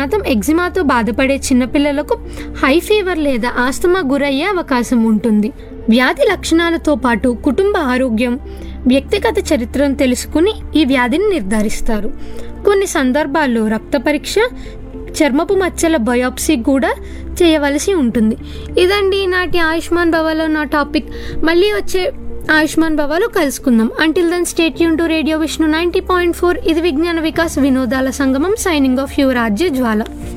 శాతం ఎగ్జిమాతో బాధపడే చిన్నపిల్లలకు హై ఫీవర్ లేదా ఆస్తమా గురయ్యే అవకాశం ఉంటుంది వ్యాధి లక్షణాలతో పాటు కుటుంబ ఆరోగ్యం వ్యక్తిగత చరిత్రను తెలుసుకుని ఈ వ్యాధిని నిర్ధారిస్తారు కొన్ని సందర్భాల్లో రక్త పరీక్ష చర్మపు మచ్చల బయోప్సీ కూడా చేయవలసి ఉంటుంది ఇదండి నాటి ఆయుష్మాన్ భవలో నా టాపిక్ మళ్ళీ వచ్చే ఆయుష్మాన్ భవలో కలుసుకుందాం అంటిల్ దెన్ స్టేట్ యూన్ to radio Vishnu ninety point four ఇది విజ్ఞాన వికాస్ వినోదాల సంగమం సైనింగ్ ఆఫ్ యువర్ రాజ్య జ్వాల